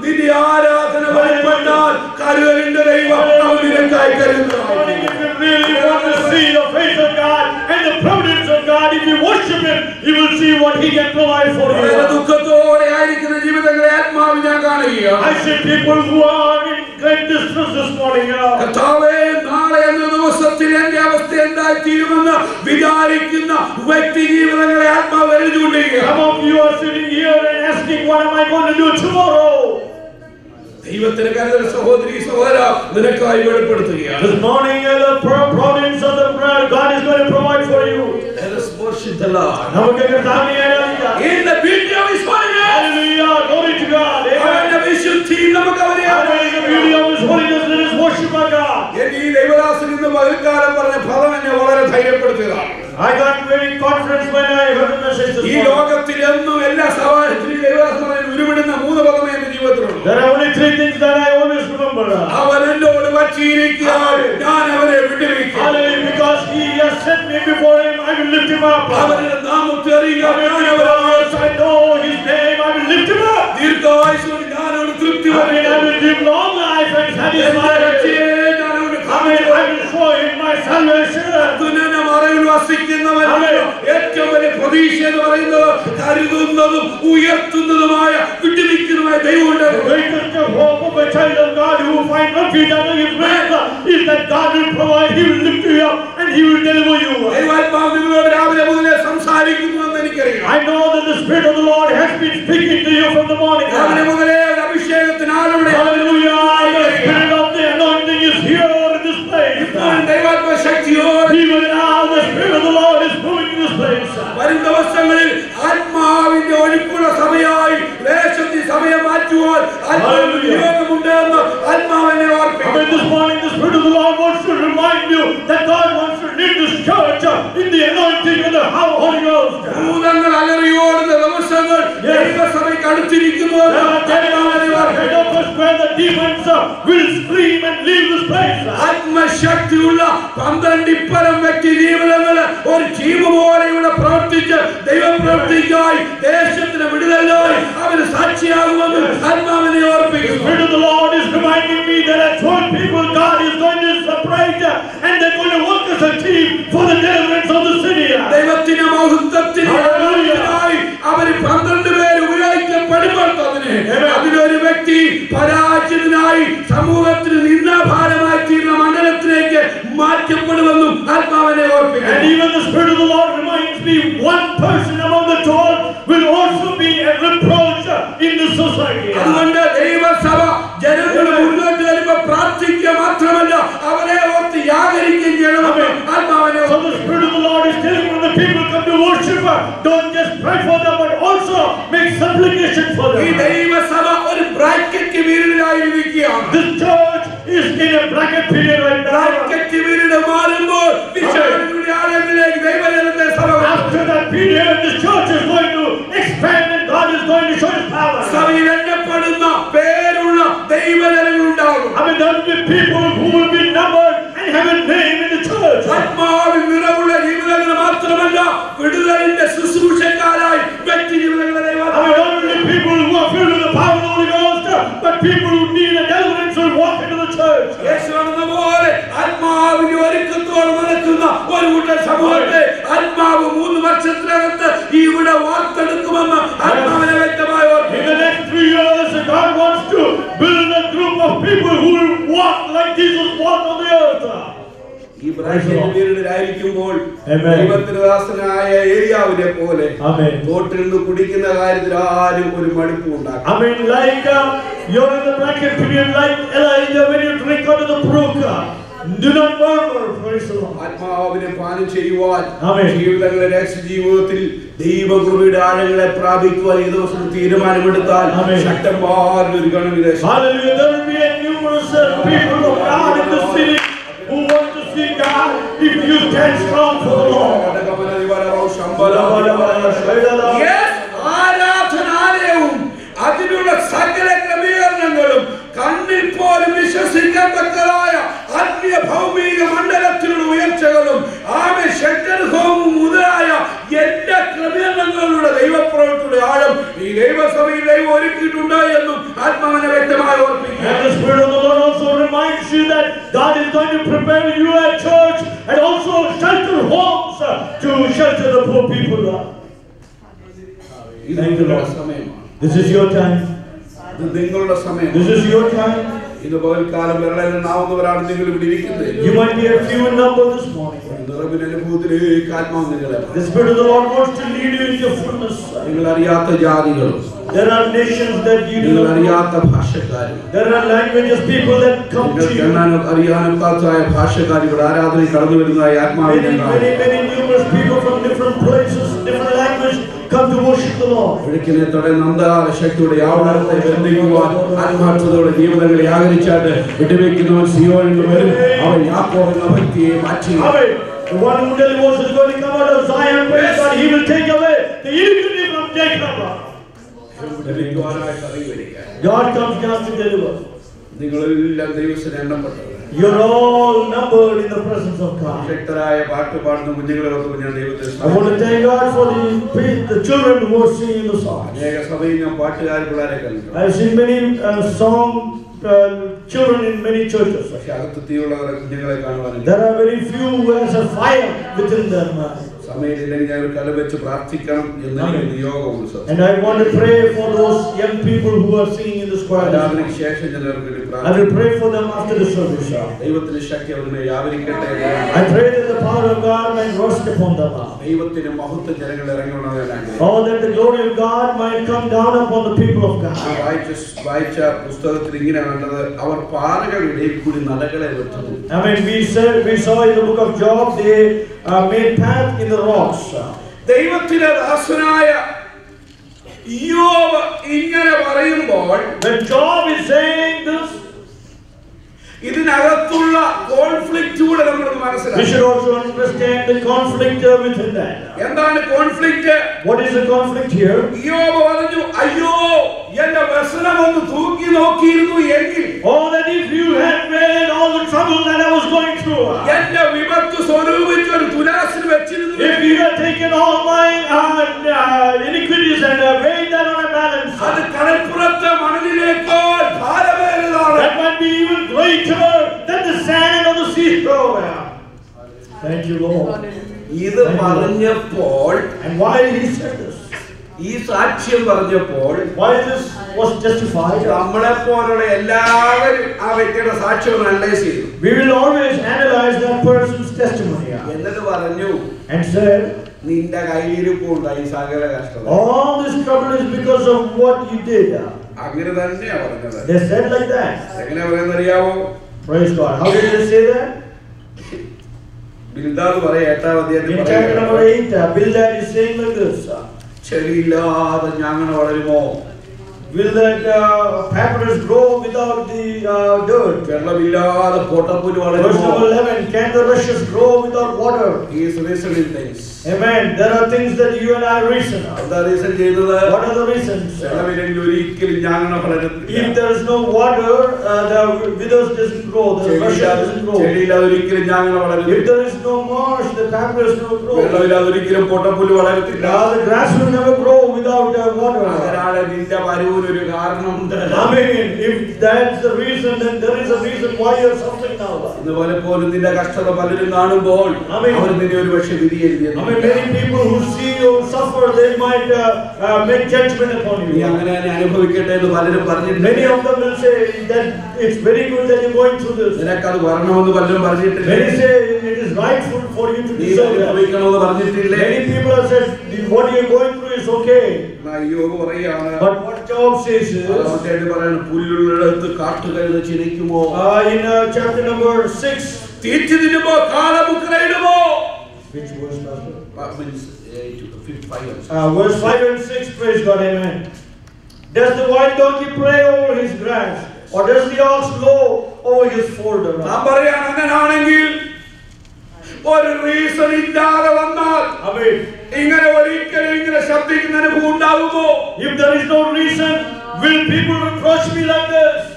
നിന്റെ ആരാധന വെളിപ്പെട്ടാൽ കരുതലിന്റെ ദൈവം അവൻ നിനക്കായി കരുതുന്നു If you really want to see the face of God and the providence of God, if you worship Him, you will see what He can provide for വളരെ you. ദുഃഖത്തോടെ ആയിരിക്കുന്ന ജീവിതങ്ങളെ ആത്മാവ് ഞാൻ കാണുകയാണ് I see people who are in great distress this morning. You know. കർത്താവേ നാളെ എന്ന ദിവസത്തിൽ എന്റെ അവസ്ഥ എന്തായി തീരുമെന്ന് വിചാരിക്കുന്ന വ്യക്തി ജീവിതങ്ങളെ ആത്മാവ് എഴുതിക്കൊണ്ടിരിക്കുക Some of you are sitting here and asking, What am I going to do tomorrow? ദൈവത്തിന് കരുതൽ സഹോദരി സഹോദര നിനക്കായി വെളിപ്പെടുത്തുകയാണ് This morning, uh, the pro- providence of the prayer, God is going to provide for you. Let us worship the Lord. നമുക്ക് കർത്താവിനെ ആരാധിക്കാം. In the beauty of His holiness, Hallelujah. Glory to God. Amen. അവന്റെ വിശുദ്ധിയിൽ നമുക്ക് അവനെ Hallelujah. The beauty of His holiness, let us worship our God. എന്റെ ഈ ദൈവദാസൻ ഇന്ന് പകൽക്കാലം പറഞ്ഞ ഫലം എന്നെ വളരെ ധൈര്യപ്പെടുത്തുകയാണ് I got very confidence when I heard the message this ഈ morning. ലോകത്തിൽ എന്നും എല്ലാ സവാഹത്തിലും ദൈവദാസൻ പറഞ്ഞ ഉരുവിടുന്ന മൂന്ന് പദമേ എന്റെ ജീവിതത്തിലുള്ളൂ There are only three things that I always remember. അവൻ എന്നോട് പറ്റിയിരിക്കാൻ ഞാൻ അവനെ വിട്ടുവയ്ക്കും Hallelujah. Because He has set me before Him, I will lift Him up. അവന്റെ നാമത്തെ അറിയാൻ ഞാൻ അവനെ Because I know His name, I will lift Him up. ദീർഘായുസ്സോടെ ഞാൻ അവന് തൃപ്തി I mean, I വരും will give long life and എന്റെ satisfy Him. രക്ഷയെ ഞാൻ അവന് I mean, I will show Him my salvation. കർത്തുവിനെ മറവിൽ വസിക്കുന്നവൻ ഏറ്റവും വലിയ പ്രതീക്ഷ എന്ന് പറയുന്നത് കരുതുന്നതും ഉയർത്തുന്നതുമായ വിട്ടുനിൽക്കുന്നതുമായ ദൈവമുണ്ട് The greatest hope of a child of God who finds refuge under His wings is that God will provide, He will lift you up, and He will deliver you. ദൈവാത്മാവ് നിങ്ങളോട് രാവിലെ മുതലേ സംസാരിക്കുന്നുവെന്ന് എനിക്കറിയാം I know that the Spirit of the Lord has been speaking to you from the morning. രാവിലെ മുതലേ ഒരു അഭിഷേകത്തിന് ആളുടെ Hallelujah! The Spirit of the anointing is here in this place. ഇപ്പോഴും ദൈവാത്മ ശക്തിയോടെ Even now, the Spirit of the Lord is moving in this place. വരും ദിവസങ്ങളിൽ ആത്മാവിന്റെ ഒഴുക്കുള്ള സഭയായി ദേശത്തിൽ സഭയെ മാറ്റുവാൻ ആത്മാവിന്റെ നിയോഗമുണ്ട് എന്ന് ആത്മാവിനെ I ഓർപ്പിക്കും mean, this morning, the Spirit of the Lord wants to remind you that God wants to lead this church in the anointing and the Holy Ghost. ഭൂതങ്ങൾ അലറിയോടുന്ന ദിവസങ്ങൾ ദൈവസഭയ്ക്ക് അടുത്തിരിക്കുന്നു There എന്ന് are days ആത്മാവിനെ ഓർപ്പിക്കും. ahead of us where the demons uh, will scream and leave this place. ആത്മശക്തിയുള്ള പന്ത്രണ്ട് ഇപ്പരം വ്യക്തി ജീവിതങ്ങള് ഒരു ജീവ പോലെ ഇവിടെ പ്രവർത്തിച്ച് ദൈവപ്രവൃത്തിക്കായി ദേശത്തിന് വിടുതലായി അവന് സാക്ഷിയാകുമെന്ന് ആത്മാവിനെ The ഓർപ്പിക്കുന്നു Spirit of the Lord is reminding me that I told people God is going to separate uh, and they're going to work as a team for the deliverance of the city. ദൈവത്തിന്റെ മഹത്വത്തിന് Hallelujah. അവര് പന്ത്രണ്ട് പേര് ഉപയോഗിക്കപ്പെടുമ്പോഴത്തതിന് അതിലൊരു വ്യക്തി പരാജിതനായി സമൂഹത്തിന് നിന്നാഭാരമായി തീർന്ന മണ്ഡലത്തിലേക്ക് മാറ്റപ്പെടുമെന്നും ആത്മാവിനെ And ഓർപ്പിക്കുന്നു even the Spirit of the Lord reminds me one person among the twelve will also be a reproach uh, in the society. അതുകൊണ്ട് ദൈവസഭ ജനങ്ങൾ മുന്നോട്ട് വരുമ്പോ പ്രാർത്ഥിക്കുക മാത്രമല്ല അവരെ ഓർത്ത് യാചരിക്കുകയും ചെയ്യണമെന്ന് ആത്മാവിനെ So the Spirit of the Lord is telling when the people come to worship, uh, don't just pray for them, but also make supplication for ഈ them. ദൈവസഭ ഒരു ബ്രാക്കറ്റ് വീരനായി ഇരിക്കുകയാണ് This church is in a bracket period right now. Bracket വീരന് മാറുമ്പോൾ വിശാലങ്ങളുടെ ആഴങ്ങളിലേക്ക് ദൈവജനത്തെ സഭ After that period, the church is going to expand and God is going to show His power. സഭയിൽ എണ്ണപ്പെടുന്ന പേരുള്ള ദൈവജനങ്ങൾ ഉണ്ടാകും I mean, there will be people who will be numbered and have a name in the church. ആത്മാവിൽ നിറവുള്ള ജീവിതങ്ങൾ മാത്രമല്ല വിടുതലിന്റെ ശുശ്രൂഷക്കാരായി വ്യക്തി ജീവിതങ്ങളെ I ദൈവം mean, not only people who are filled with the power of the Holy Ghost, but people who need a deliverance will walk into the church. യേശു എന്ന പോലെ ആത്മാവിന്റെ ഒരുക്കത്തോടെ നടക്കുന്ന ഒരു കൂട്ടം സമൂഹത്തെ ആത്മാവ് മൂന്ന് വർഷത്തിനകത്ത് ഇവിടെ വാർത്തെടുക്കുമെന്ന് ആത്മാവിനെ വ്യക്തമായി In ഓർപ്പിക്കുന്നു. the next three years, God wants to build a group of people who will walk like Jesus walked on the earth. ഈ ബ്രാഹ്മണ വീരനായിരിക്കുമ്പോൾ Amen. ദൈവത്തിന്റെ ദാസനായ ഏരിയാവിനെ പോലെ Amen. തോട്ടിൽ നിന്ന് കുടിക്കുന്ന കാര്യത്തിൽ ആരും ഒരു മടുപ്പും ഉണ്ടാക്കും I mean, like uh, you're in the bracket period, like Elijah when you drink out of the brook. uh, Do not murmur, praise the Lord. ആത്മാവിനെ പാനം ചെയ്യുവാൻ Amen. ജീവിതങ്ങളെ രക്ഷ ജീവിതത്തിൽ ദൈവകൃപയുടെ ആഴങ്ങളെ പ്രാപിക്കുവാൻ ഈ ദിവസം തീരുമാനമെടുത്താൽ Amen. ശക്തന്മാരുടെ ഒരു ഗണവിദേശം Hallelujah. There will be a numerous uh, people of God in the city who want to see God if you stand strong for the Lord. Yes, ആരാധനാലയവും അതിനുള്ള സകല ക്രമീകരണങ്ങളും കണ്ണിൽ പോലും വിശ്വസിക്കത്തക്കതായ ആത്മീയ ഭൗമിക മണ്ഡലത്തിലുള്ള ഉയർച്ചകളും ആമെ ഷെൽട്ടർ ഹോമും മുതലായ എല്ലാ ക്രമീകരണങ്ങളുടെ ദൈവപ്രവൃത്തിയുടെ ആഴം ഈ ദൈവസഭയിൽ ദൈവം ഒരുക്കിയിട്ടുണ്ട് എന്നും ആത്മാവിനെ വ്യക്തമായി ഓർപ്പിക്കുക And the Spirit of the Lord also reminds you that God is going to prepare you at church and also shelter homes uh, to shelter the poor people. ഇത് Thank you, നിങ്ങളുടെ Lord. സമയമാണ് This is your time. ഇത് നിങ്ങളുടെ സമയം This is your time. ഇത് പകൽക്കാലം വിരളിൽ നാവുന്നവരാണ് നിങ്ങൾ ഇവിടെ ഇരിക്കുന്നത് You might be a few in number this morning. നിറവിന് അനുഭവത്തിലേക്ക് ആത്മാവ് നിങ്ങളെ The Spirit of the Lord wants to lead you into fullness. നിങ്ങൾ അറിയാത്ത ജാതികളും There are nations that you do നിങ്ങൾ not know. അറിയാത്ത ഭാഷക്കാരും There are languages, people that come to നിങ്ങൾക്ക് you. എണ്ണാനും അറിയാനും പാത്തായ ഭാഷക്കാർ ഇവിടെ ആരാധന കടന്നു വരുന്നതായി ആത്മാവിനെ Many, many, many numerous people from different places, different language come to worship the Lord. ഒഴുക്കിനെ തുടർന്ന് അന്ധകാര ശക്തിയുടെ യാവണത്തെ ബന്ധിക്കുവാൻ ആത്മാർത്ഥതയോടെ ജീവിതങ്ങളെ ആകരിച്ചാട്ട് വിട്ടുവെക്കുന്നവൻ സിയോനിൽ നിന്ന് വരും അവൻ യാക്കോബെന്ന വ്യക്തിയെ മാറ്റി Amen. The one who delivers is going to come out of Zion, praise God. He will take away the iniquity from Jacob. വിടുവിക്കുവാനായിട്ട് ഇറങ്ങി വരിക. God comes down to deliver. നിങ്ങളെല്ലാം ദൈവത്തിന് എണ്ണപ്പെട്ടവർ You're all numbered in the presence of God. ശക്തരായ പാട്ട് പാടുന്ന കുഞ്ഞുങ്ങളെ ഓർത്ത് ഞാൻ ദൈവത്തെ I want to സ്തുതിക്കുന്നു. thank God for the, pe- the children who are singing the songs. അനേക സഭയിൽ ഞാൻ പാട്ടുകാർ പിള്ളേരെ കണ്ടു I've seen many uh, song uh, children in many churches. പക്ഷെ അകത്ത് തീയുള്ളവരെ കുഞ്ഞുങ്ങളെ കാണുവാനില്ല There are very few who has a fire within them. uh, സമയമില്ലെങ്കിൽ ഞാൻ ഒരു കല വെച്ച് പ്രാർത്ഥിക്കണം എന്ന് എനിക്ക് നിയോഗമുണ്ട് സത്യം. And I want to pray for those young people who are singing in the choir. ആരാധനയ്ക്ക് ശേഷം ഞാൻ അവർക്ക് വേണ്ടി I will പ്രാർത്ഥിക്കും pray for them after the service. uh. ദൈവത്തിന്റെ ശക്തി അവരുടെ വ്യാപരിക്കട്ടെ I pray that the power of God might rest upon them. uh. ദൈവത്തിന് മഹത്വം ജനങ്ങൾ ഇറങ്ങണമെന്ന് Oh, that the glory of God might come down upon the people of God. വായിച്ച വായിച്ച പുസ്തകത്തിൽ ഇങ്ങനെ കണ്ടത് അവർ പാറകളുടെ ഇടയിൽ കൂടി നടകളെ വെട്ടുന്നു I mean, we said we saw in the book of Job they uh, made path in the rocks. ദൈവത്തിന്റെ ദാസനായ ഇയ്യോബ് ഇങ്ങനെ പറയുമ്പോൾ When Job is saying this, ഇതിനകത്തുള്ള കോൺഫ്ലിക്റ്റ് കൂടെ നമ്മൾ we മനസ്സിലാക്കി should also understand the conflict uh, within that. എന്താണ് conflict What is the conflict here? ഇയ്യോബ് പറഞ്ഞു അയ്യോ എന്റെ വ്യസനം ഒന്ന് തൂക്കി നോക്കിയിരുന്നു എങ്കിൽ Oh, that if you had read all the trouble that I was going through, uh, എന്റെ വിപത്ത് സ്വരൂപിച്ച് ഒരു തുലാസിൽ വെച്ചിരുന്നു if you had taken all my uh, uh, iniquities and uh, weighed that on a balance, അത് കടൽപ്പുറത്തെ മണലിനേക്കാൾ ഭാരമേറിയതാണ് that might be even greater than the sand on the seashore. Thank you, Lord. ഇത് പറഞ്ഞപ്പോൾ And why he said this? ഈ സാക്ഷ്യം പറഞ്ഞപ്പോൾ Why this was justified? നമ്മളെ പോലുള്ള എല്ലാവരും ആ വ്യക്തിയുടെ സാക്ഷ്യം അനലൈസ് ചെയ്തു We will always analyze that person's testimony എന്നിട്ട് പറഞ്ഞു and said, നിന്റെ കയ്യിരിപ്പുണ്ടായി സകല കഷ്ടത all this trouble is because of what you did. അങ്ങനെ തന്നെയാ പറഞ്ഞത് They said like that. എങ്ങനെ പറയുന്നത് അറിയാമോ Praise God. How did they say that? Bildad പറയാ എട്ടാം In chapter number അധ്യായത്തിൽ 8, uh, Bildad is saying like this. uh, ചെടിയില്ലാതെ ഞാങ്ങനെ വളരുമോ Will that uh, papyrus grow without the uh, dirt? വെള്ളമില്ലാതെ പൊട്ടപ്പുല് Verse വളരുമോ number 11, can the rushes grow without water? He is reasoning things. Amen. There are things that you and I reason of. എന്താ reason ചെയ്തത് What are the reasons? വെള്ളമില്ലെങ്കിൽ ഒരിക്കലും ഞാങ്ങനെ വളരത്തില്ല If there is no water, uh, the withers doesn't grow, the rushes ചെടിയില്ലാതെ doesn't grow. ചെടിയില്ലാതെ ഒരിക്കലും ഞാങ്ങനെ If വളരത്തില്ല there is no marsh, the papyrus will grow. വെള്ളമില്ലാതെ ഒരിക്കലും പൊട്ടപ്പുല്ല് വളരത്തില്ല Uh, the grass will never grow without uh, water. അതിനാണ് നിന്റെ വരവിനൊരു കാരണമുണ്ട് I mean, if that's the reason, then there is a reason why you're suffering now. ഇന്ന് പലപ്പോഴും നിന്റെ കഷ്ടത പലരും കാണുമ്പോൾ ആമേൻ. അവർ നിന്നെ ഒരു പക്ഷെ വിധി I mean, many people who see you suffer, they might uh, uh, make judgment upon നീ you. അങ്ങനെ തന്നെ അനുഭവിക്കട്ടെ എന്ന് പലരും പറഞ്ഞിട്ടുണ്ട് Many of them will say that it's very good that you're going through this. നിനക്കത് വരണമെന്ന് പലരും പറഞ്ഞിട്ടില്ല Many say it is rightful for you to നീ deserve that. അനുഭവിക്കണമെന്ന് പറഞ്ഞിട്ടില്ലേ Many people have said what you're going through is okay. എന്നാ അയ്യോ പറയാണ് But what Job says is, അതാമത്തേട്ട് പറയാണ് പുല്ലുള്ളിടത്ത് കാട്ടുകഴുത ചിരിക്കുമോ uh, in uh, chapter number 6, തീച്ചു തിന്നുമ്പോ കാളമുക്കറയിടുമോ which verse, Pastor? Means, eight to fifty five. Uh, verse 5 and 6, praise God, amen. Does the wild donkey pray over his grass? Or does the ox low over his folder? നാം പറയാണ് അങ്ങനാണെങ്കിൽ ഒരു reason ഇല്ലാതെ വന്നാൽ Amen. ഇങ്ങനെ ഒരിക്കലും ഇങ്ങനെ ശബ്ദിക്കുന്ന അനുഭവം ഉണ്ടാകുമോ If there is no reason, will people reproach me like this?